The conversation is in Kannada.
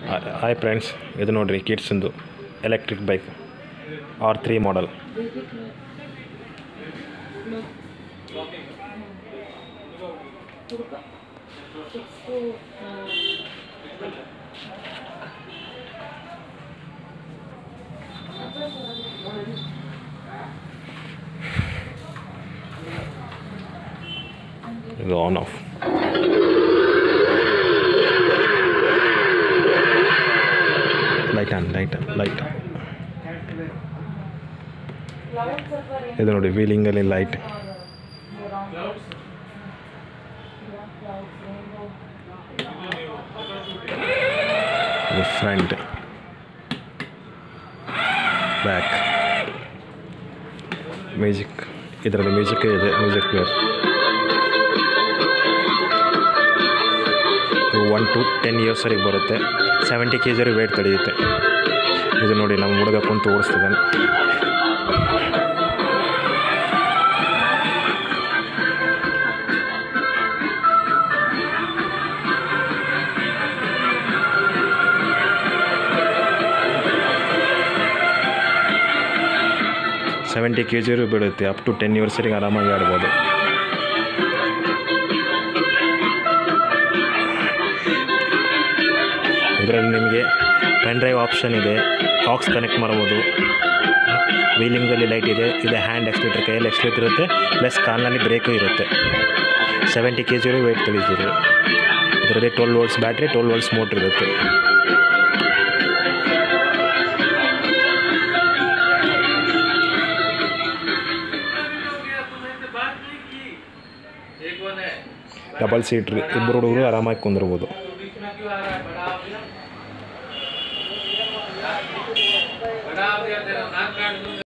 ಹಾಯ್ ಫ್ರೆಂಡ್ಸ್ ಇದು ನೋಡಿರಿ ಕಿಡ್ಸಂದು electric bike R three model ಇದು on off light on light on light ಇದು ನೋಡಿ ವೀಲಿಂಗಲ್ಲಿ ಲೈಟ್ ಇದು ಫ್ರಂಟ್ ಬ್ಯಾಕ್ ಮ್ಯೂಸಿಕ್ ಇದರಲ್ಲಿ ಮ್ಯೂಸಿಕ್ ಇದೆ music player one to ten ಇಯರ್ಸ್ವರೆಗೆ ಬರುತ್ತೆ ಸೆವೆಂಟಿ ಕೆ ಜಿವರೆಗೆ ವೇಟ್ ತಡೆಯುತ್ತೆ ಇದು ನೋಡಿ ನಮ್ಮ ಹುಡುಗ ಕುಂತು ಓಡಿಸ್ತಿದ್ದಾನೆ ಸೆವೆಂಟಿ ಕೆ ಜಿವರೆಗೂ ಬೀಳುತ್ತೆ ಅಪ್ ಟು ಟೆನ್ ಇಯರ್ಸ್ವರೆಗೆ ಆರಾಮಾಗಿ ಆಡ್ಬೋದು ಇದರಲ್ಲಿ ನಿಮಗೆ ಪೆನ್ ಡ್ರೈವ್ ಆಪ್ಷನ್ ಇದೆ ಆಕ್ಸ್ ಕನೆಕ್ಟ್ ಮಾಡ್ಬೋದು ವೀಲಿಂಗಲ್ಲಿ ಲೈಟ್ ಇದೆ ಇದೆ ಹ್ಯಾಂಡ್ ಎಕ್ಸ್ಲೇಟರ್ ಕೈಯಲ್ಲಿ ಎಕ್ಸ್ಲೇಟರ್ ಇರುತ್ತೆ ಪ್ಲಸ್ ಕಾಲ್ನಲ್ಲಿ ಬ್ರೇಕು ಇರುತ್ತೆ ಸೆವೆಂಟಿ ಕೆ ಜಿವರೆಗೂ ವೆಯ್ಟ್ ತಿಳಿದಿದೆ ಇದರಲ್ಲಿ twelve volts battery twelve volts motor ಇರುತ್ತೆ ಡಬಲ್ ಸೀಟ್ರಿ ಇಬ್ಬರು ಹುಡುಗರು ಆರಾಮಾಗಿ ಕುಂದಿರ್ಬೋದು बड़ा हो गया तेरा नाक काट दूंगा